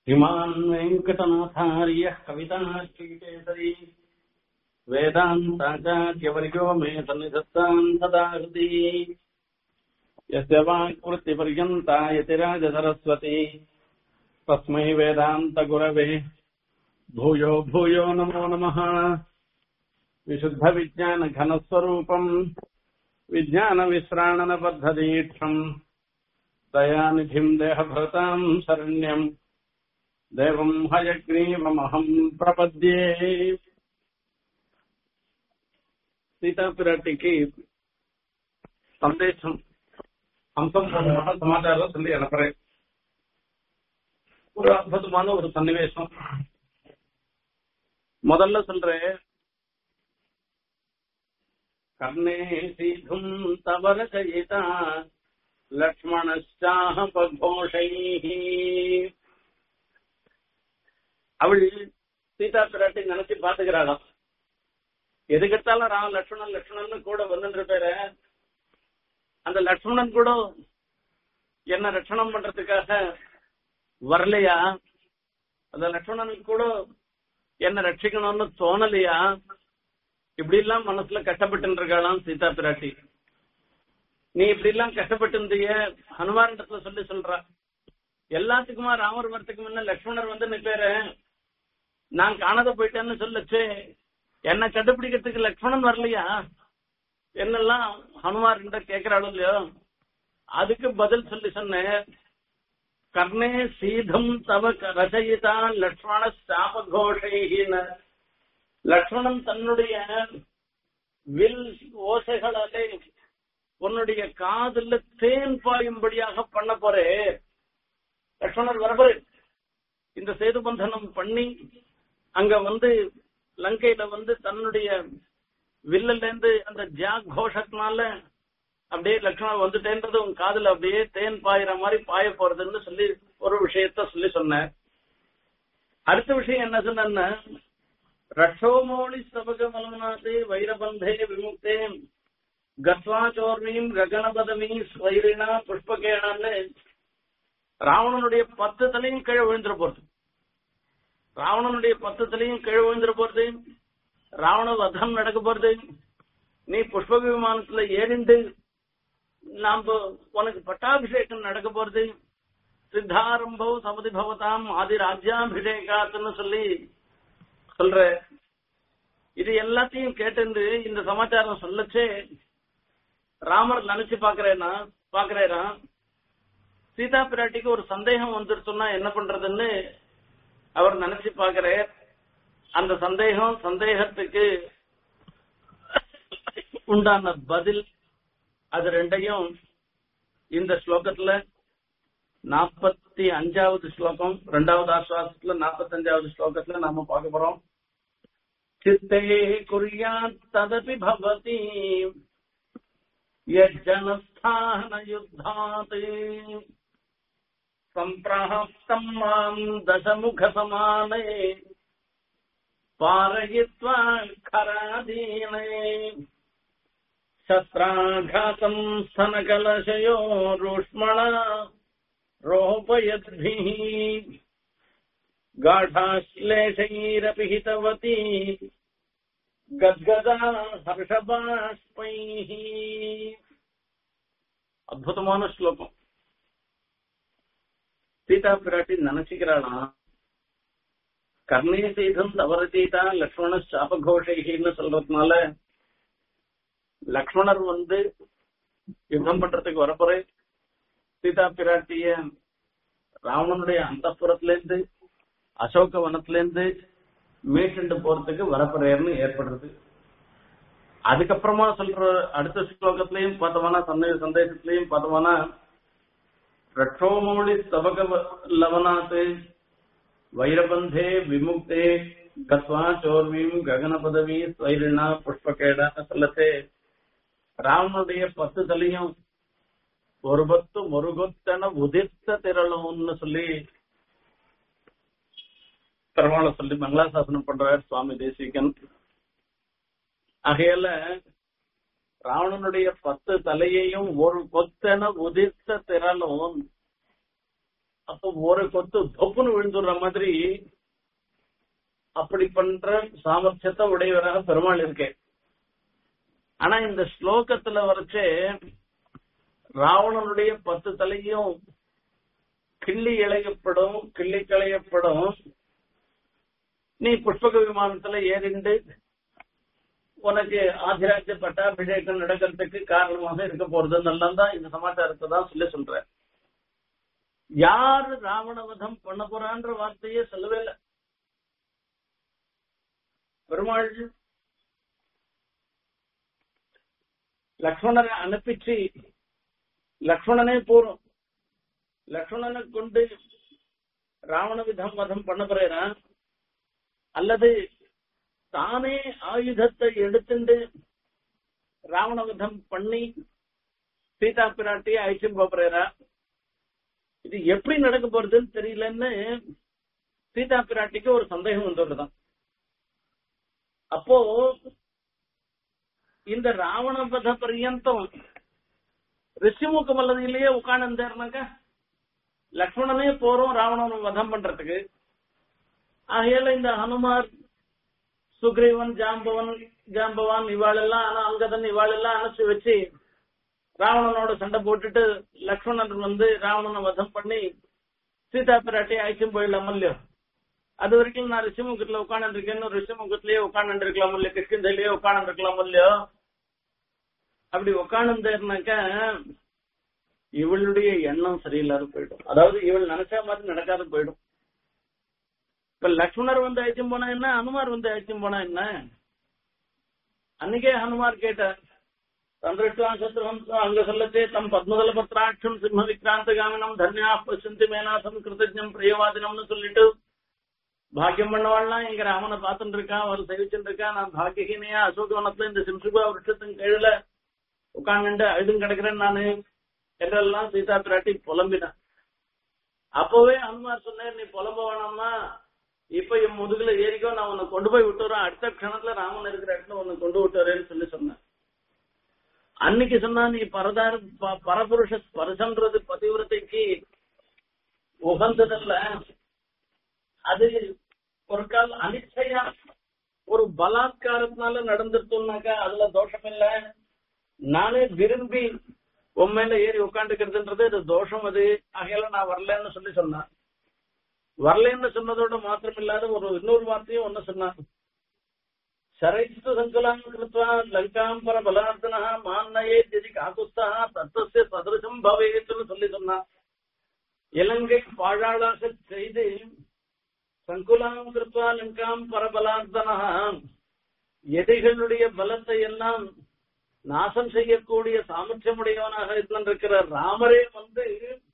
श्रीमान् वेङ्कटनाथार्यः कविताश्रीकेसरी वेदान्ताचार्यवर्यो मे सन्निधत्ताम् सदा हृदि यस्य वाक्वृत्तिपर्यन्ता यतिराजसरस्वती तस्मै वेदान्तगुरवे भूयो भूयो नमो नमः विशुद्धविज्ञानघनस्वरूपम् विज्ञानविश्राणनबद्धदीक्षम् दयानिधिम् देहभृताम् शरण्यम् देवम् हयग्रीवमहम् प्रपद्ये சீதாபிராட்டிக்கு சந்தேசம் அம்சம் மூலமாக சமாச்சாரம் சொல்லி அனுப்புறேன் ஒரு அற்புதமான ஒரு சன்னிவேசம் முதல்ல சொல்றேன் கர்ணே சீதும் தவர கயிதா லக்ஷ்மணாக பகோஷை அவள் சீதா பிராட்டி நினைச்சு பாத்துக்கிறாளாம் எதுக்கெடுத்தாலும் ராம லட்சுமணன் லட்சுமணன் கூட வந்துட்டு பேரு அந்த லட்சுமணன் கூட என்ன ரட்சணம் பண்றதுக்காக வரலையா அந்த லட்சுமணன் கூட என்ன ரட்சிக்கணும்னு தோணலையா இப்படி எல்லாம் மனசுல கஷ்டப்பட்டு இருக்காளாம் சீதா பிராட்டி நீ இப்படி எல்லாம் கஷ்டப்பட்டு இருந்தீங்க ஹனுமாரிடத்துல சொல்லி சொல்றா எல்லாத்துக்குமா ராமர் வரத்துக்கு முன்ன லட்சுமணர் வந்து நிப்பேரு நான் காணாத போயிட்டேன்னு சொல்லச்சு என்ன கண்டுபிடிக்கிறதுக்கு லட்சுமணன் வரலையா என்னெல்லாம் ஹனுமார் கேட்கிறாளோ இல்லையோ அதுக்கு பதில் சொல்லி சொன்னேன் கர்ணே சீதம் தவ ரச்சயிதா லக்ஷ்மண சாப கோஷைகின லக்ஷ்மணன் தன்னுடைய வில் ஓசைகளாலே உன்னுடைய காதுல தேன் பாயும்படியாக பண்ண போறே லக்ஷ்மணர் வரப்போரு இந்த சேது பந்தனம் பண்ணி அங்க வந்து லங்கையில வந்து தன்னுடைய வில்லுல இருந்து அந்த ஜாக் கோஷத்தினால அப்படியே லட்சணம் வந்துட்டேன்றது உன் காதுல அப்படியே தேன் பாயிற மாதிரி பாய போறதுன்னு சொல்லி ஒரு விஷயத்த சொல்லி சொன்னேன் அடுத்த விஷயம் என்ன சொன்ன ரட்சோமோளி சபக மலமனாதே வைரபந்தே விமுக்தே கத்வா சோர்மீம் ககனபதமி ஸ்வைரிணா புஷ்பகேணான்னு ராவணனுடைய பத்து தலையும் கீழே விழுந்துட போறது ராவணனுடைய பத்து தலையும் கீழே விழுந்துட போறது ராவண வதம் நடக்க போறது நீ புஷ்ப விமானத்துல ஏறிண்டு நாம உனக்கு பட்டாபிஷேகம் நடக்க போறது சித்தாரம்பம் சமதி பவதாம் ஆதி ராஜ்யாபிஷேகாத்துன்னு சொல்லி சொல்ற இது எல்லாத்தையும் கேட்டு இந்த சமாச்சாரம் சொல்லச்சே ராமர் நினைச்சு பாக்குறேன்னா பாக்குறேனா சீதா பிராட்டிக்கு ஒரு சந்தேகம் வந்துருச்சுன்னா என்ன பண்றதுன்னு அவர் நினைச்சு பாக்குறார் அந்த சந்தேகம் சந்தேகத்துக்கு உண்டான பதில் அது ரெண்டையும் இந்த ஸ்லோகத்துல நாற்பத்தி அஞ்சாவது ஸ்லோகம் ரெண்டாவது ஆஸ்வாசத்துல நாற்பத்தி அஞ்சாவது ஸ்லோகத்துல நாம பார்க்க போறோம் சித்தே குறியாத் ததபி பவதி யஜனஸ்தான யுத்தாத் सम्प्राप्तम् माम् दशमुखसमाने पारयित्वा खरादीने शस्त्राघातम् स्तनकलशयो रूष्मणा रोपयद्भिः गाढाश्लेषैरपि हितवती गद्गदा हर्षबाष्पैः அற்புதமான ஸ்லோகம் சீதா பிராட்டி நினைச்சுக்கிறாளாம் கர்ணே சீதம் தவறு சீதா லக்ஷ்மண சாபகோஷைன்னு சொல்றதுனால லக்ஷ்மணர் வந்து யுத்தம் பண்றதுக்கு வரப்போறே சீதா பிராட்டிய ராவணனுடைய அந்த இருந்து அசோக வனத்துல இருந்து மீட்டுண்டு போறதுக்கு வரப்போறேன்னு ஏற்படுறது அதுக்கப்புறமா சொல்ற அடுத்த ஸ்லோகத்திலையும் பார்த்தோம்னா சந்தேகத்திலையும் பார்த்தோம்னா ரட்சோமௌளி ஸ்தபக லவனாத் வைரபந்தே விமுக்தே கத்வா சோர்வீம் ககன பதவி ஸ்வைரிணா புஷ்பகேடா சொல்லத்தே ராவனுடைய பத்து தலையும் ஒரு பத்து முருகத்தன உதிர்த்த திரளும்னு சொல்லி பெருமாளை சொல்லி மங்களாசாசனம் பண்றார் சுவாமி தேசிகன் ஆகையால ராவணனுடைய பத்து தலையையும் ஒரு கொத்தென உதிர்த்த திரளும் அப்போ ஒரு கொத்து தொப்புன்னு விழுந்துடுற மாதிரி அப்படி பண்ற சாமர்த்தியத்தை உடையவராக பெருமாள் இருக்கேன் ஆனா இந்த ஸ்லோகத்துல வரைச்சே ராவணனுடைய பத்து தலையும் கிள்ளி இழையப்படும் கிள்ளி களையப்படும் நீ புஷ்பக விமானத்துல ஏறிண்டு உனக்கு ஆதிராஜ்ய பட்டாபிஷேகம் நடக்கிறதுக்கு காரணமாக இருக்க போறது நல்லா தான் இந்த சமாச்சாரத்தை தான் சொல்லி சொல்ற யாரு ராவணவதம் பண்ண போறான்ற வார்த்தையே சொல்லவே இல்லை பெருமாள் லக்ஷ்மணனை அனுப்பிச்சு லக்ஷ்மணனே போறோம் லக்ஷ்மணனை கொண்டு ராவண விதம் வதம் பண்ண போறேனா அல்லது தானே ஆயுதத்தை எடுத்துண்டு ராவண விதம் பண்ணி சீதா பிராட்டியை அழிச்சும் போறேரா இது எப்படி நடக்க போறதுன்னு தெரியலன்னு சீதா பிராட்டிக்கு ஒரு சந்தேகம் வந்துள்ளதான் அப்போ இந்த ராவண வத பர்யந்தம் ரிஷிமுகம் அல்லது இல்லையே உட்காந்துருந்தாருனாக்க லக்ஷ்மணனே போறோம் ராவணனை வதம் பண்றதுக்கு ஆகையால இந்த ஹனுமார் சுக்ரீவன் ஜாம்பவன் ஜாம்பவான் இவாளெல்லாம் ஆனா அங்கதன் இவாளெல்லாம் அனுப்பிச்சு வச்சு ராவணனோட சண்டை போட்டுட்டு லக்ஷ்மணன் வந்து ராவணனை வதம் பண்ணி சீதா பிராட்டி அழைச்சும் போயிடலாம் இல்லையோ அது வரைக்கும் நான் ரிஷிமுகத்துல உட்காந்து இருக்கேன்னு ரிஷிமுகத்திலேயே உட்காந்து இருக்கலாம் இல்லையோ கிருஷ்ணதையிலேயே உட்காந்து இருக்கலாம் இல்லையோ அப்படி உட்காந்துருந்தாக்க இவளுடைய எண்ணம் சரியில்லாத போயிடும் அதாவது இவள் நினைச்ச மாதிரி நடக்காத போயிடும் இப்ப லக்ஷ்மணர் வந்து அழைச்சும் போனா என்ன ஹனுமார் வந்து அழைச்சும் போனா என்ன அன்னைக்கே ஹனுமார் கேட்டார் தந்திருஷ்டான் சத்ருஹம்சம் அங்க சொல்லத்தே தம் பத்மதல பத்ராட்சம் சிம்ம விக்ராந்த காமினம் தன்யா பசந்தி மேனாசம் கிருத்தஜம் பிரியவாதினம்னு சொல்லிட்டு பாக்கியம் பண்ணவாள்லாம் எங்க ராமனை பார்த்துட்டு இருக்கான் அவர் சேவிச்சுட்டு இருக்கான் நான் பாக்கியகினியா அசோகவனத்துல இந்த சிம்சுபா விருட்சத்தின் கீழே உட்கார்ந்து அழுதும் கிடக்குறேன் நானு என்றெல்லாம் சீதா பிராட்டி புலம்பினான் அப்பவே அனுமார் சொன்னேன் நீ புலம்ப வேணாமா இப்ப என் முதுகுல ஏறிக்கோ நான் உன்னை கொண்டு போய் விட்டுறேன் அடுத்த க்ஷணத்துல ராமன் இருக்கிற இடத்துல உன்னை கொண்டு விட்டுறேன்னு சொல்லி சொன்னேன் அன்னைக்கு சொன்னா நீ பரதார ப- பரபுருஷ ஸ்பர்சன்றது பதிவிரத்தைக்கு உகந்ததல்ல அது ஒரு கால் அனிச்சையா ஒரு பலாத்காரத்தினால நடந்துருத்தோம்னாக்கா அதுல தோஷம் இல்ல நானே விரும்பி உன் மேல ஏறி உட்காந்துக்கிறதுன்றது இது தோஷம் அது ஆகையால நான் வரலன்னு சொல்லி சொன்னான் வரலன்னு சொன்னதோட மாத்திரம் இல்லாத ஒரு இன்னொரு வார்த்தையும் ஒண்ணு சொன்னான் சரைத்து சங்குலாம் கிருத்வா லங்காம் பர பலார்த்தனா மான்னயே திதி காக்குஸ்தா தத்தசிய சதுரசம் பவேத்துன்னு சொல்லி சொன்னான் இலங்கை பாழாளாக செய்து சங்குலாம் கிருத்வா லங்காம் பரபலார்த்தனா எதிரிகளுடைய பலத்தை எல்லாம் நாசம் செய்யக்கூடிய சாமர்த்தியமுடையவனாக இருந்திருக்கிற ராமரே வந்து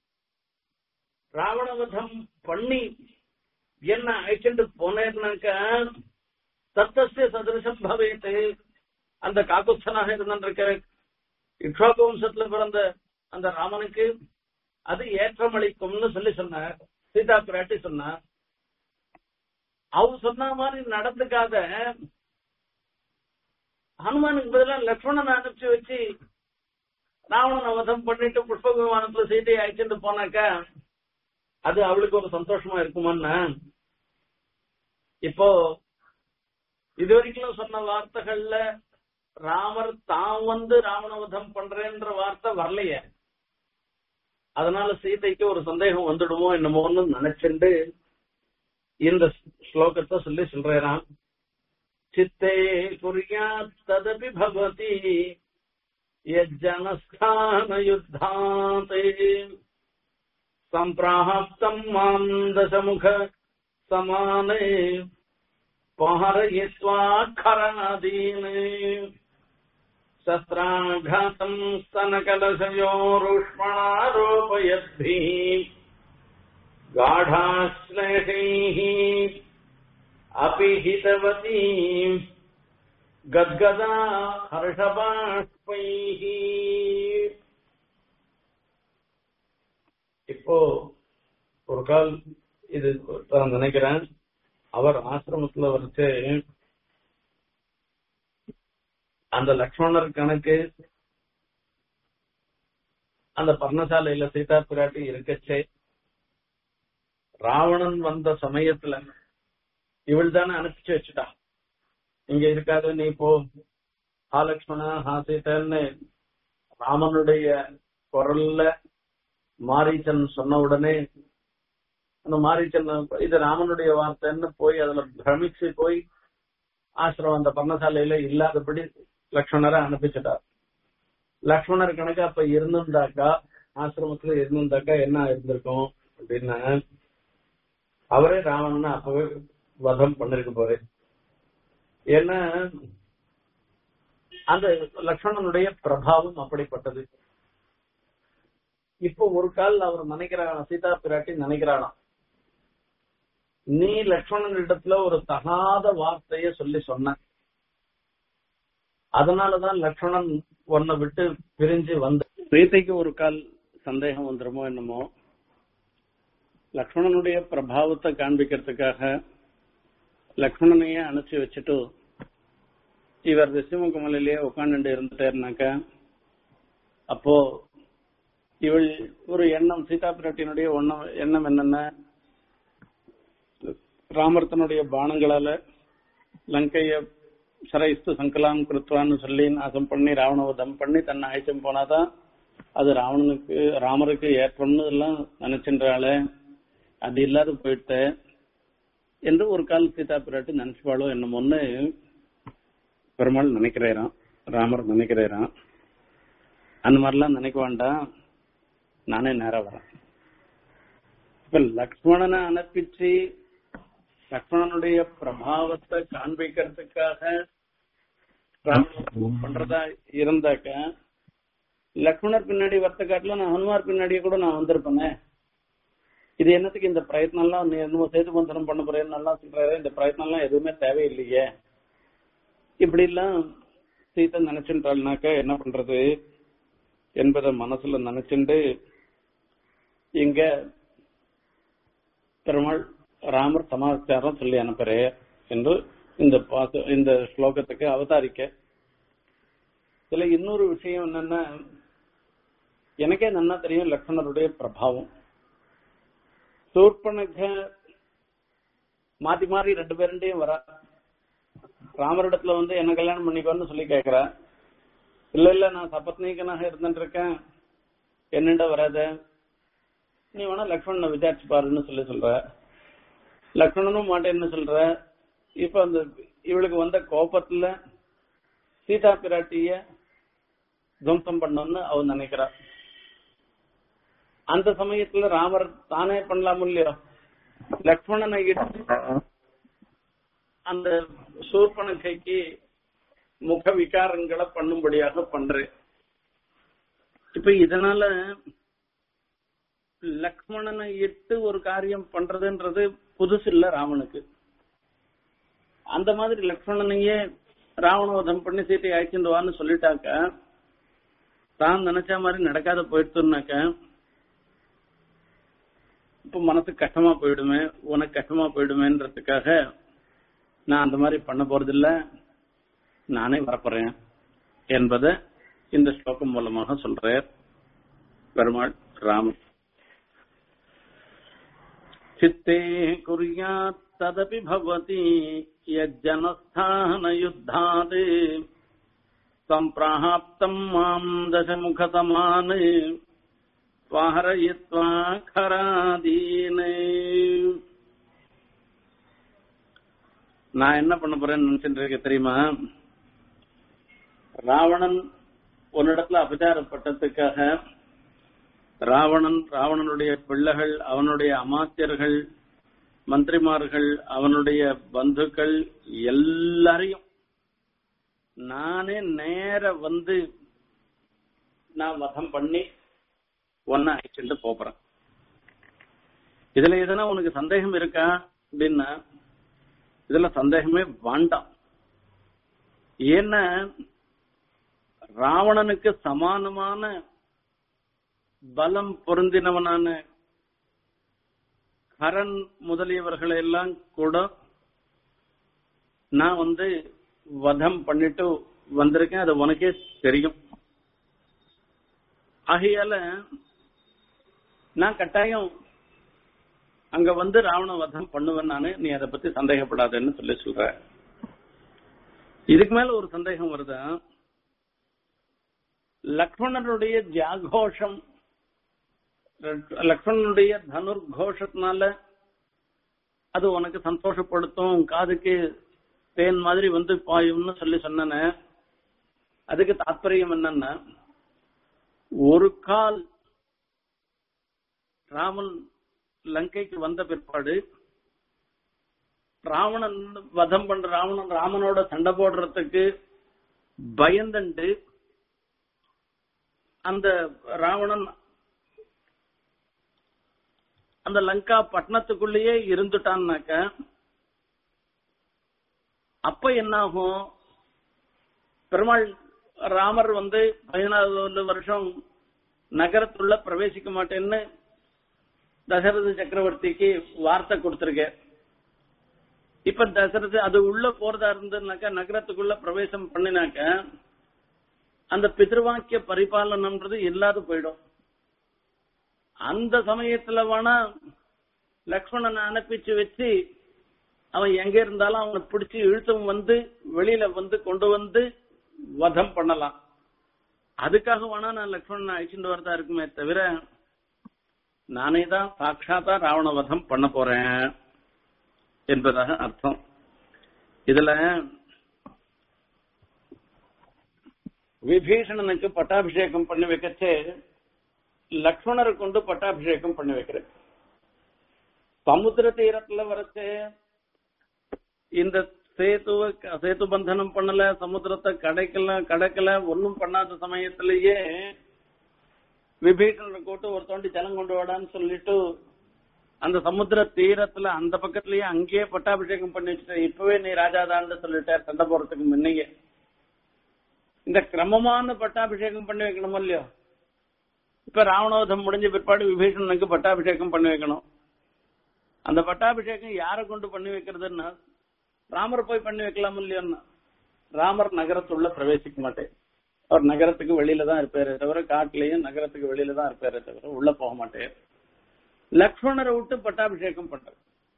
ராவணவதம் பண்ணி என்ன அழைச்சிட்டு போனேன்னாக்க தத்தசிய சதிருஷம் பவேத்து அந்த காக்குஸ்தனாக இருந்திருக்கிற இக்ஷாக்கு வம்சத்துல பிறந்த அந்த ராமனுக்கு அது ஏற்றமளிக்கும்னு சொல்லி சொன்னார் சீதா பிராட்டி சொன்னார் அவங்க சொன்ன மாதிரி நடந்துக்காத ஹனுமானுக்கு பதிலா லக்ஷ்மணனை அனுப்பிச்சு வச்சு ராவணனை வதம் பண்ணிட்டு புஷ்ப விமானத்துல சீதையை அழைச்சிட்டு போனாக்கா அது அவளுக்கு ஒரு சந்தோஷமா இருக்குமான்னு இப்போ இது வரைக்கும் சொன்ன வார்த்தைகள்ல ராமர் தான் வந்து ராவணவதம் பண்றேன்ற வார்த்தை வரலையே அதனால சீதைக்கு ஒரு சந்தேகம் வந்துடுமோ என்னமோன்னு நினைச்சுண்டு இந்த ஸ்லோகத்தை சொல்லி சொல்றான் चित्ते कुर्यात् तदपि भवति यज्जनस्थानयुद्धात् सम्प्राप्तम् माम् दशमुख समाने पहरयित्वा खरादीन् शस्त्राघातम् स्तनकलशयोरुष्मणारोपयद्भिः गाढाश्लेषैः अपि हितवती गद्गदा हर्षबाष्पैः இப்போ ஒரு கால் இது நான் நினைக்கிறேன் அவர் ஆசிரமத்துல வச்சு அந்த லக்ஷ்மணர் கணக்கு அந்த பர்ணசாலையில சீதா பிராட்டி இருக்கச்சே ராவணன் வந்த சமயத்துல இவள் தானே அனுப்பிச்சு வச்சுட்டா இங்க இருக்காது நீ போ ஹா லக்ஷ்மணா ஹா சீதன்னு ராமனுடைய குரல்ல மாரீச்சன் சொன்ன உடனே அந்த மாரீச்சன் இது ராமனுடைய வார்த்தைன்னு போய் அதுல பிரமிச்சு போய் ஆசிரமம் அந்த பர்ணசாலையில இல்லாதபடி லக்ஷ்மணரை அனுப்பிச்சிட்டார் லக்ஷ்மணர் கணக்கு அப்ப இருந்திருந்தாக்கா ஆசிரமத்துல இருந்திருந்தாக்கா என்ன இருந்திருக்கும் அப்படின்னா அவரே ராவணன் அப்பவே வதம் பண்ணிருக்க போறே ஏன்னா அந்த லக்ஷ்மணனுடைய பிரபாவம் அப்படிப்பட்டது இப்போ ஒரு கால் அவர் நினைக்கிறாராம் சீதா பிராட்டி நினைக்கிறாராம் நீ லக்ஷ்மணன் இடத்துல ஒரு தகாத வார்த்தைய சொல்லி சொன்ன அதனாலதான் லக்ஷ்மணன் உன்னை விட்டு பிரிஞ்சு வந்த சீதைக்கு ஒரு கால் சந்தேகம் வந்துருமோ என்னமோ லக்ஷ்மணனுடைய பிரபாவத்தை காண்பிக்கிறதுக்காக லக்ஷ்மணனையே அனுப்பிச்சு வச்சுட்டு இவர் ரிஷிமுகமலையிலேயே உட்காந்துட்டு இருந்துட்டாருனாக்க அப்போ இவள் ஒரு எண்ணம் சீதா பிராட்டியினுடைய ஒண்ணம் எண்ணம் என்னென்ன ராமர்த்தனுடைய பானங்களால லங்கைய சரைஸ்து சங்கலாம் கிருத்வான்னு சொல்லி நாசம் பண்ணி ராவணவதம் பண்ணி தன்னை அழைச்சும் போனாதான் அது ராவணனுக்கு ராமருக்கு ஏற்றம்னு எல்லாம் நினைச்சின்றாளே அது இல்லாத போயிட்ட என்று ஒரு கால் சீதா பிராட்டி நினைச்சுப்பாளோ என்னமோன்னு பெருமாள் நினைக்கிறாராம் ராமர் நினைக்கிறாராம் அந்த மாதிரிலாம் நினைக்க வேண்டாம் நானே நேரம் வரேன் இப்ப லக்ஷ்மணனை அனுப்பிச்சு லக்ஷ்மணனுடைய பிரபாவத்தை காண்பிக்கிறதுக்காக ராமன் பண்றதா இருந்தாக்க லக்ஷ்மணர் பின்னாடி வரத்த காட்டுல நான் ஹனுமார் பின்னாடியே கூட நான் வந்திருப்பேனே இது என்னத்துக்கு இந்த பிரயத்னம் எல்லாம் நீ என்னமோ சேது பந்தனம் பண்ண போறேன்னு நல்லா சொல்றாரு இந்த பிரயத்னம் எல்லாம் எதுவுமே தேவையில்லையே இப்படி எல்லாம் சீத்தை நினைச்சுட்டாள்னாக்க என்ன பண்றது என்பதை மனசுல நினைச்சுண்டு இங்க பெருமாள் ராமர் சமாச்சாரம் சொல்லி அனுப்புறே என்று இந்த பாச இந்த ஸ்லோகத்துக்கு அவதாரிக்க இதுல இன்னொரு விஷயம் என்னன்னா எனக்கே நன்னா தெரியும் லக்ஷ்மணருடைய பிரபாவம் சூர்பனக மாத்தி மாறி ரெண்டு பேருண்டையும் வரா ராமரிடத்துல வந்து என்ன கல்யாணம் பண்ணிக்கோன்னு சொல்லி கேக்குறா இல்ல இல்ல நான் சபத்னீகனாக இருந்துட்டு இருக்கேன் என்னண்ட வராத நீ வேணா லக்ஷ்மணனை விசாரிச்சு பாருன்னு சொல்லி சொல்ற லக்ஷ்மணனும் மாட்டேன்னு சொல்ற இப்ப அந்த இவளுக்கு வந்த கோபத்துல சீதா பிராட்டிய துவம்சம் பண்ணணும்னு அவ நினைக்கிறா அந்த சமயத்துல ராமர் தானே பண்ணலாம் இல்லையோ லக்ஷ்மணனை இட்டு அந்த சூர்பனகைக்கு முக விகாரங்களை பண்ணும்படியாக பண்றேன் இப்ப இதனால லக்ஷ்மணனை இட்டு ஒரு காரியம் பண்றதுன்றது புதுசு இல்ல ராவனுக்கு அந்த மாதிரி லக்ஷ்மணனையே ராவணவதம் பண்ணி சீட்டை அழைச்சிட்டு வான்னு சொல்லிட்டாக்க தான் நினைச்ச மாதிரி நடக்காத போயிடுச்சுனாக்க இப்ப மனசு கஷ்டமா போயிடுமே உனக்கு கஷ்டமா போயிடுமேன்றதுக்காக நான் அந்த மாதிரி பண்ண போறதில்ல நானே வரப்போறேன் என்பதை இந்த ஸ்லோகம் மூலமாக சொல்றார் பெருமாள் ராமன் चित्ते कुर्यात् तदपि भवति यज्जनस्थानयुद्धात् सम्प्राप्तम् माम् दशमुखसमान् स्वाहरयित्वा खरादीने நான் என்ன பண்ண போறேன்னு நினைச்சிட்டு இருக்க தெரியுமா ராவணன் உன்னிடத்துல அபச்சாரப்பட்டதுக்காக ராவணன் ராவணனுடைய பிள்ளைகள் அவனுடைய அமாத்தியர்கள் மந்திரிமார்கள் அவனுடைய பந்துக்கள் எல்லாரையும் நானே நேர வந்து நான் வதம் பண்ணி ஒன்ன அழைச்சிட்டு போறேன் இதுல எதனா உனக்கு சந்தேகம் இருக்கா அப்படின்னா இதுல சந்தேகமே வேண்டாம் ஏன்னா ராவணனுக்கு சமானமான பலம் பொருந்தினவனான கரண் முதலியவர்களை எல்லாம் கூட நான் வந்து வதம் பண்ணிட்டு வந்திருக்கேன் அது உனக்கே தெரியும் ஆகையால நான் கட்டாயம் அங்க வந்து ராவண வதம் பண்ணுவேன் நானு நீ அதை பத்தி சந்தேகப்படாதேன்னு சொல்லி சொல்ற இதுக்கு மேல ஒரு சந்தேகம் வருதா லக்ஷ்மணனுடைய ஜாகோஷம் லக்ஷ்மணனுடைய தனுர் கோஷத்தினால அது உனக்கு சந்தோஷப்படுத்தும் உன் காதுக்கு தேன் மாதிரி வந்து பாயும்னு சொல்லி சொன்னன அதுக்கு தாற்பயம் என்னன்னா ஒரு கால் ராமன் லங்கைக்கு வந்த பிற்பாடு ராவணன் வதம் பண்ற ராவணன் ராமனோட சண்டை போடுறதுக்கு பயந்துண்டு அந்த ராவணன் அந்த லங்கா பட்டணத்துக்குள்ளேயே இருந்துட்டான்னாக்க அப்ப என்னாகும் பெருமாள் ராமர் வந்து பதினாறு வருஷம் நகரத்துள்ள பிரவேசிக்க மாட்டேன்னு தசரத சக்கரவர்த்திக்கு வார்த்தை கொடுத்திருக்க இப்ப தசரத அது உள்ள போறதா இருந்ததுனாக்கா நகரத்துக்குள்ள பிரவேசம் பண்ணினாக்க அந்த பிதிருவாக்கிய பரிபாலனம்ன்றது இல்லாத போயிடும் அந்த சமயத்துல வேணா லக்ஷ்மணனை அனுப்பிச்சு வச்சு அவன் எங்க இருந்தாலும் அவனை பிடிச்சு இழுத்தும் வந்து வெளியில வந்து கொண்டு வந்து வதம் பண்ணலாம் அதுக்காக வேணா நான் லக்ஷ்மணனை அழிச்சுட்டு வரதா இருக்குமே தவிர நானே தான் சாட்சாத்தா ராவண வதம் பண்ண போறேன் என்பதாக அர்த்தம் இதுல விபீஷணனுக்கு பட்டாபிஷேகம் பண்ணி வைக்கச்சே லக்ஷ்மணரை கொண்டு பட்டாபிஷேகம் பண்ணி வைக்கிறேன் சமுத்திர தீரத்துல வரச்சு இந்த சேத்துவ சேத்து பந்தனம் பண்ணல சமுத்திரத்தை கடைக்கல கடக்கல ஒன்னும் பண்ணாத சமயத்திலேயே விபீஷணரை கூட்டு ஒரு தோண்டி ஜலம் கொண்டு வாடான்னு சொல்லிட்டு அந்த சமுத்திர தீரத்துல அந்த பக்கத்துலயே அங்கேயே பட்டாபிஷேகம் பண்ணி வச்சுட்ட இப்பவே நீ ராஜாதான்னு சொல்லிட்ட சண்டை போறதுக்கு முன்னையே இந்த கிரமமான பட்டாபிஷேகம் பண்ணி வைக்கணும் இல்லையோ இப்ப ராவணோதம் முடிஞ்ச பிற்பாடு விபீஷணனுக்கு பட்டாபிஷேகம் பண்ணி வைக்கணும் அந்த பட்டாபிஷேகம் யாரை கொண்டு பண்ணி வைக்கிறதுன்னா ராமர் போய் பண்ணி வைக்கலாம் இல்லையோன்னா ராமர் நகரத்துள்ள பிரவேசிக்க மாட்டேன் அவர் நகரத்துக்கு வெளியில தான் இருப்பாரு தவிர காட்டுலயும் நகரத்துக்கு வெளியில தான் இருப்பாரு தவிர உள்ள போக மாட்டேன் லக்ஷ்மணரை விட்டு பட்டாபிஷேகம் பண்ற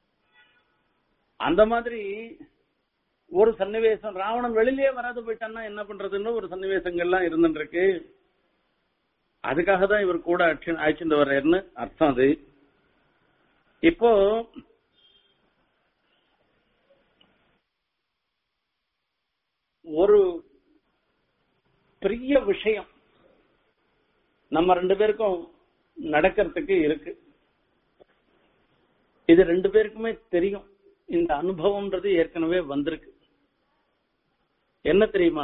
அந்த மாதிரி ஒரு சன்னிவேசம் ராவணன் வெளியிலேயே வராது போயிட்டான்னா என்ன பண்றதுன்னு ஒரு சன்னிவேசங்கள்லாம் இருந்துட்டு இருக்கு அதுக்காக தான் இவர் கூட அழைச்சிட்டு வர்றாருன்னு அர்த்தம் அது இப்போ ஒரு பெரிய விஷயம் நம்ம ரெண்டு பேருக்கும் நடக்கிறதுக்கு இருக்கு இது ரெண்டு பேருக்குமே தெரியும் இந்த அனுபவம்ன்றது ஏற்கனவே வந்திருக்கு என்ன தெரியுமா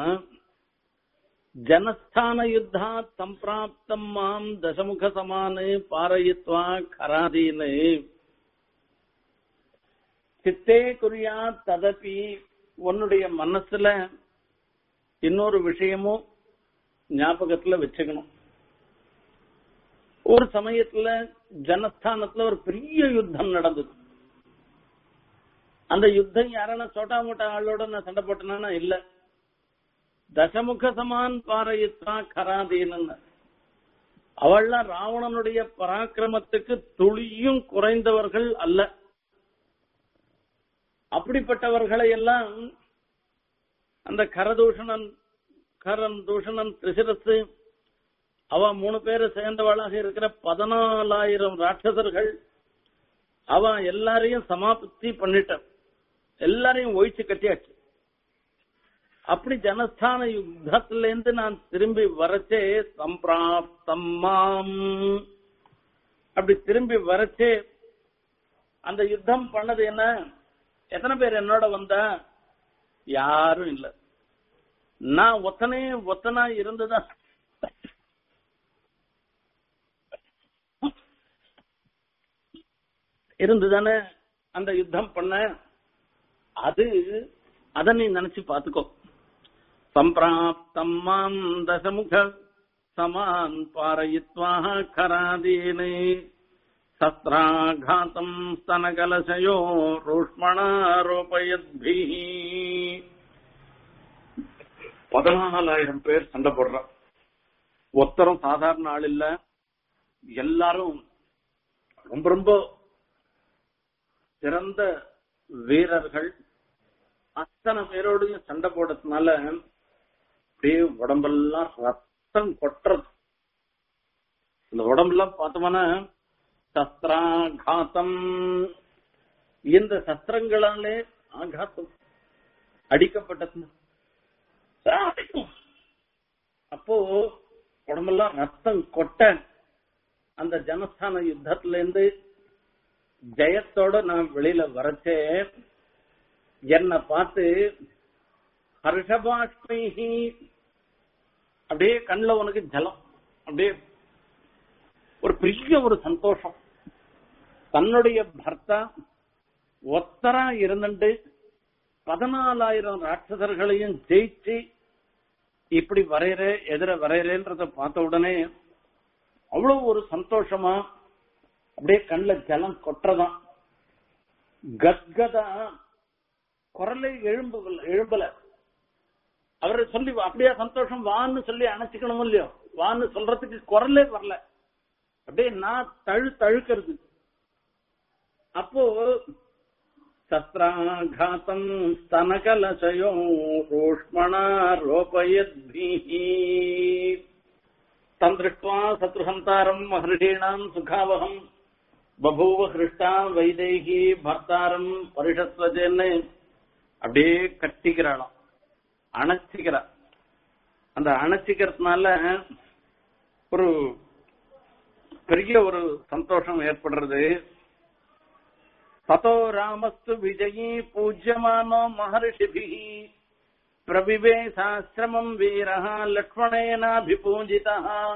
ஜனஸ்தான யுத்தா சம்பிராப்தம் மாம் தசமுக சமானு பாரயித்வா கராதீனு சித்தே குறியா ததபி உன்னுடைய மனசுல இன்னொரு விஷயமும் ஞாபகத்துல வச்சுக்கணும் ஒரு சமயத்துல ஜனஸ்தானத்துல ஒரு பெரிய யுத்தம் நடந்தது அந்த யுத்தம் யாரான சோட்டா மோட்டா ஆளோட நான் சண்டை போட்டேனா இல்ல தசமுக சமான் பாரயித்வா கராதீனன்னு அவள்லாம் ராவணனுடைய பராக்கிரமத்துக்கு துளியும் குறைந்தவர்கள் அல்ல அப்படிப்பட்டவர்களை எல்லாம் அந்த கரதூஷணன் கரன் தூஷணன் திசிரசு அவ மூணு பேரு சேர்ந்தவளாக இருக்கிற பதினாலாயிரம் ராட்சசர்கள் அவ எல்லாரையும் சமாப்தி பண்ணிட்ட எல்லாரையும் ஒழிச்சு கட்டியாச்சு அப்படி ஜனஸ்தான யுத்தத்துல இருந்து நான் திரும்பி வரச்சே சம்பிராப்தம் மாம் அப்படி திரும்பி வரச்சே அந்த யுத்தம் பண்ணது என்ன எத்தனை பேர் என்னோட வந்தா யாரும் இல்ல நான் ஒத்தனே ஒத்தனா இருந்ததா இருந்துதானே அந்த யுத்தம் பண்ண அது அத நீ நினைச்சு பாத்துக்கோ சம்பிராப்தம் மாம் தசமுக சமான் பாரயித்வா கராதீனே சஸ்திராഘாதம் ஸ்தனகலசயோ ரூஷ்மணாரோபயத்பி பதினாலாயிரம் பேர் சண்டை போடுறான் ஒருத்தரும் சாதாரண ஆள் இல்ல எல்லாரும் ரொம்ப ரொம்ப சிறந்த வீரர்கள் அத்தனை பேரோடையும் சண்டை போடுறதுனால அப்படியே உடம்பெல்லாம் ரத்தம் கொட்டுறது இந்த உடம்பெல்லாம் பார்த்தோம்னா சஸ்திராகாத்தம் இந்த சஸ்திரங்களாலே ஆகாத்தம் அடிக்கப்பட்டது அப்போ உடம்பெல்லாம் ரத்தம் கொட்ட அந்த ஜனஸ்தான யுத்தத்துல இருந்து ஜெயத்தோட நான் வெளியில வரச்சே என்னை பார்த்து ஹர்ஷபாஷ்மிஹி அப்படியே கண்ணுல உனக்கு ஜலம் அப்படியே ஒரு பெரிய ஒரு சந்தோஷம் தன்னுடைய பர்த்தா ஒத்தரா இருந்துட்டு பதினாலாயிரம் ராட்சசர்களையும் ஜெயிச்சு இப்படி வரையற எதிர வரையறேன்றத பார்த்த உடனே அவ்வளவு ஒரு சந்தோஷமா அப்படியே கண்ணுல ஜலம் கொட்டுறதாம் கத்கதா குரலை எழும்பு எழும்பல அவரை சொல்லி அப்படியே சந்தோஷம் வான்னு சொல்லி அணைச்சிக்கணும் இல்லையோ வான்னு சொல்றதுக்கு குரலே வரல அப்படியே நான் தழு தழுக்கிறது அப்போ சஸ்திராഘാതம் ஸ்தனகலசயோ ரோஷ்மணா ரோபயத்பிஹி தம் திருஷ்டுவா சத்ருஹந்தாரம் மகர்ஷீணாம் சுகாவகம் பபூவ ஹிருஷ்டா வைதேகி பர்த்தாரம் பரிஷத்வஜன்னு அப்படியே கட்டிக்கிறாளாம் அணைச்சிக்கிறா அந்த அணைச்சிக்கிறதுனால ஒரு பெரிய ஒரு சந்தோஷம் ஏற்படுறது ததோ ராமஸ்து விஜயி பூஜ்யமானோ மகர்ஷிபி பிரவிவேசாசிரமம் வீரः லக்ஷ்மணேனாபிபூஜிதா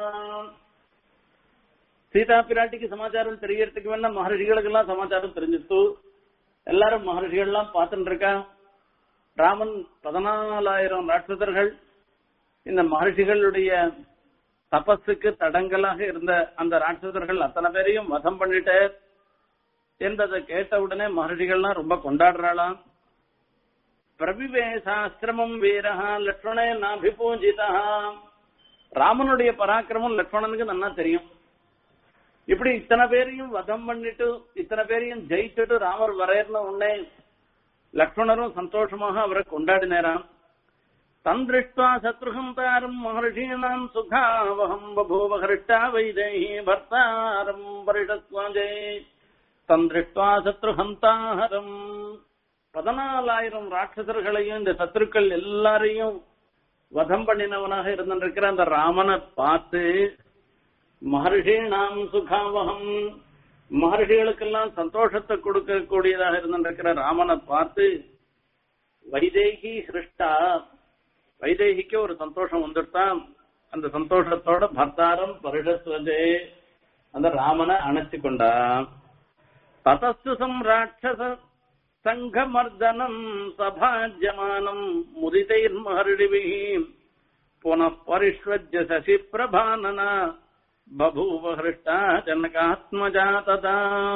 சீதா பிராட்டிக்கு சமாச்சாரம் தெரியறதுக்கு வேணா மகர்ஷிகளுக்கெல்லாம் சமாச்சாரம் தெரிஞ்சுட்டு எல்லாரும் மகர்ஷிகள்லாம் பார்த்துட்டு இருக்கா ராமன் பதினாலாயிரம் ராட்சதர்கள் இந்த மகர்ஷிகளுடைய தபஸுக்கு தடங்கலாக இருந்த அந்த ராட்சதர்கள் அத்தனை பேரையும் வதம் பண்ணிட்டு என்றதை கேட்ட உடனே மகர்ஷிகள்லாம் ரொம்ப கொண்டாடுறாளாம் பிரபிவேசாஸ்திரமம் வீரஹா லக்ஷ்மணே நாபிபூஜிதா ராமனுடைய பராக்கிரமம் லக்ஷ்மணனுக்கு நல்லா தெரியும் இப்படி இத்தனை பேரையும் வதம் பண்ணிட்டு இத்தனை பேரையும் ஜெயிச்சுட்டு ராமர் வரையர்ன உடனே லக்ஷ்மணரும் சந்தோஷமாக அவரை கொண்டாடினாராம் தம் திருஷ்டுவா சத்ருகம் தாரம் மகர்ஷீணாம் சுகாவகம் பபூவ ஹிருஷ்டா வைதேகி பர்த்தாரம் பரிஷஸ்வாஜே தம் திருஷ்டுவா சத்ருஹந்தாஹரம் பதினாலாயிரம் ராட்சசர்களையும் இந்த சத்துருக்கள் எல்லாரையும் வதம் பண்ணினவனாக இருந்திருக்கிற அந்த ராமனை பார்த்து மகர்ஷீணாம் சுகாவகம் மகர்ஷிகளுக்கெல்லாம் சந்தோஷத்தை கொடுக்கக்கூடியதாக இருந்திருக்கிற ராமனை பார்த்து வைதேகி ஹிருஷ்டா வைதேகிக்கு ஒரு சந்தோஷம் வந்துட்டான் அந்த சந்தோஷத்தோட பர்த்தாரம் பரிடஸ்வதே அந்த ராமனை அணைச்சு கொண்டான் ததஸ்து சம்ராட்சச சங்கமர்தனம் சபாஜ்யமானம் முதிதைர் மகர்ஷிபிஹி புனః பரிஷ்வஜ்ய சசி பிரபானனா பபூவ ஹிருஷ்டா ஜனகாத்மஜா ததா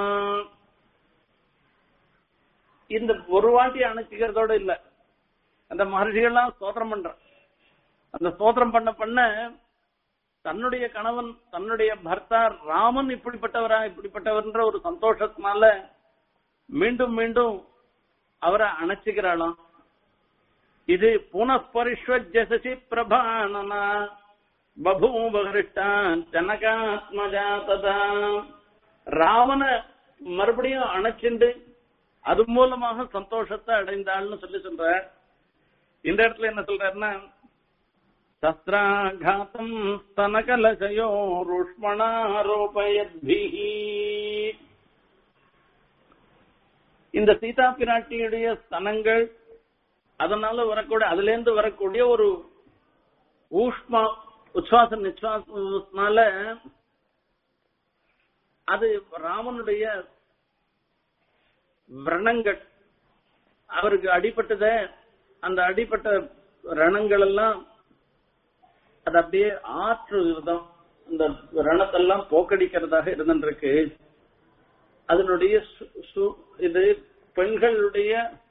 இந்த ஒரு வாட்டி அணைச்சிக்கிறதோட இல்ல அந்த மகர்ஷிகள்லாம் ஸ்தோத்திரம் பண்ற அந்த ஸ்தோத்திரம் பண்ண பண்ண தன்னுடைய கணவன் தன்னுடைய பர்த்தா ராமன் இப்படிப்பட்டவரா இப்படிப்பட்டவர்ன்ற ஒரு சந்தோஷத்தினால மீண்டும் மீண்டும் அவரை அணைச்சுக்கிறாளாம் இது புனఃபரிஷ்வஜசி பிரபானனா பபூபகிருஷ்டான் ஜனகாத்மஜா ததா ராவண மறுபடியும் அணைச்சிண்டு அது மூலமாக சந்தோஷத்தை அடைந்தாள்னு சொல்லி சொல்ற இந்த இடத்துல என்ன சொல்றாருன்னா சஸ்திராகாத்தம் ஸ்தனகலசயோ ருஷ்மணாரோபயத்பிஹி இந்த சீதா பிராட்டியுடைய ஸ்தனங்கள் அதனால வரக்கூடிய அதுல இருந்து வரக்கூடிய ஒரு ஊஷ்மா உச்வாச நிச்வாசனால அது ராமனுடைய விரணங்கள் அவருக்கு அடிபட்டத அந்த அடிப்பட்ட ரணங்கள் எல்லாம் அது அப்படியே ஆற்று விதம் இந்த ரணத்தெல்லாம் போக்கடிக்கிறதாக இருந்துருக்கு அதனுடைய இது பெண்களுடைய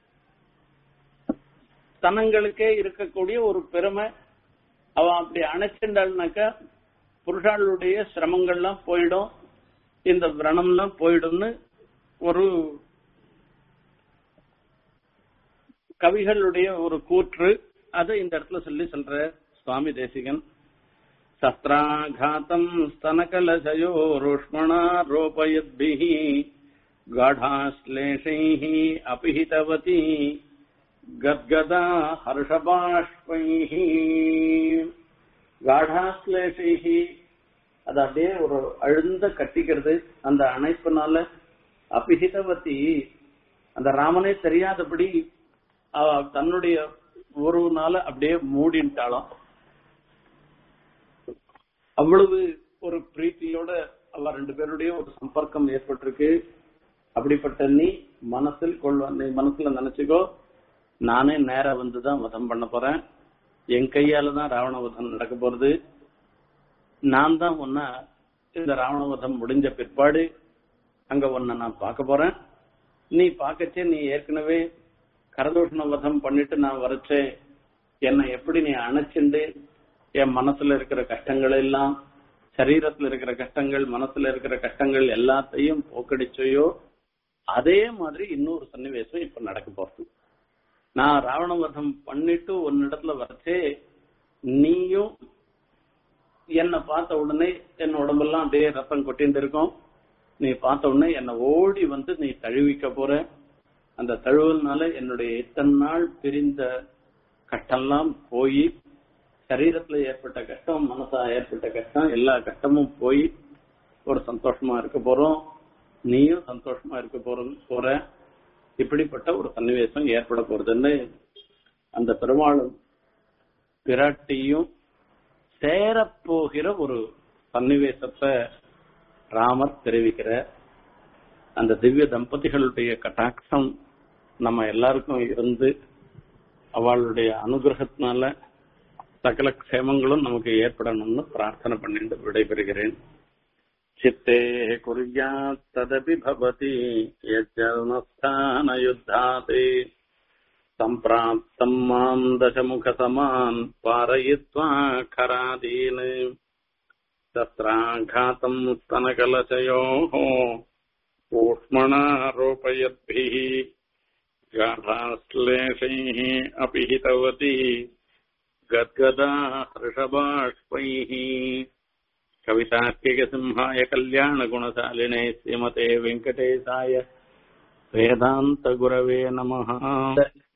தனங்களுக்கே இருக்கக்கூடிய ஒரு பெருமை அவ அப்படி அணைச்சிண்டாள்னாக்கா புருஷாளுடைய சிரமங்கள்லாம் போயிடும் இந்த விரணம்லாம் போயிடும்னு ஒரு கவிகளுடைய ஒரு கூற்று அதை இந்த இடத்துல சொல்லி சொல்ற சுவாமி தேசிகன் சஸ்திராഘாத்தம் स्तनकलशयोरुष्मणा रोपयद्भिः गाढाश्लेषैः अपिहितवती गद्गदा हर्षबाष्पैः गाढाश्लेषैः அது அப்படியே ஒரு அழுந்த கட்டிக்கிறது அந்த அணைப்புனால அபிஹிதவதி அந்த ராமனே தெரியாதபடி அவ தன்னுடைய உறவுனால அப்படியே மூடின்ட்டாளாம் அவ்வளவு ஒரு பிரீத்தியோட அவ ரெண்டு பேருடைய ஒரு சம்பர்க்கம் ஏற்பட்டிருக்கு அப்படிப்பட்ட நீ மனசில் கொள்ள நீ மனசுல நினைச்சுக்கோ நானே நேரா வந்துதான் வதம் பண்ண போறேன் என் கையால தான் ராவண வதம் நடக்க போறது நான் தான் உன்ன இந்த ராவண வதம் முடிஞ்ச பிற்பாடு அங்க உன்னை நான் பார்க்க போறேன் நீ பார்க்கச்சே நீ ஏற்கனவே கரதூஷண வதம் பண்ணிட்டு நான் வரைச்சே என்னை எப்படி நீ அணைச்சுண்டு என் மனசுல இருக்கிற கஷ்டங்கள் எல்லாம் சரீரத்துல இருக்கிற கஷ்டங்கள் மனசுல இருக்கிற கஷ்டங்கள் எல்லாத்தையும் போக்கடிச்சையோ அதே மாதிரி இன்னொரு சன்னிவேசம் இப்ப நடக்க போறது நான் ராவண வதம் பண்ணிட்டு உன்னிடத்துல வரைச்சே நீயும் என்னை பார்த்த உடனே என் உடம்பெல்லாம் அப்படியே ரத்தம் கொட்டிட்டு இருக்கும் நீ பார்த்த உடனே என்னை ஓடி வந்து நீ தழுவிக்க போற அந்த தழுவல்னால என்னுடைய இத்தனை நாள் பிரிந்த கஷ்டம்லாம் போய் சரீரத்துல ஏற்பட்ட கஷ்டம் மனசா ஏற்பட்ட கஷ்டம் எல்லா கஷ்டமும் போய் ஒரு சந்தோஷமா இருக்க போறோம் நீயும் சந்தோஷமா இருக்க போற போற இப்படிப்பட்ட ஒரு சன்னிவேசம் ஏற்பட போறதுன்னு அந்த பெருமாளும் பிராட்டியும் சேரப்போகிற ஒரு சன்னிவேசத்தை ராமர் தெரிவிக்கிற அந்த திவ்ய தம்பதிகளுடைய கட்டாட்சம் நம்ம எல்லாருக்கும் இருந்து அவளுடைய அனுகிரகத்தினால சகல க்ஷேமங்களும் நமக்கு ஏற்படணும்னு பிரார்த்தனை பண்ணிட்டு விடைபெறுகிறேன் சித்தே குர்யாத் ததபி பவதி யுத்தாதே सम्प्राप्तम् माम् दशमुखसमान् पारयित्वा खरादीन् तत्राघातम् स्तनकलशयोः ऊष्मणारोपयद्भिः गाढाश्लेषैः अपि हितवती गद्गदा हर्षबाष्पैः कवितार्किकसिंहाय कल्याणगुणशालिने श्रीमते वेङ्कटेशाय वेदान्तगुरवे नमः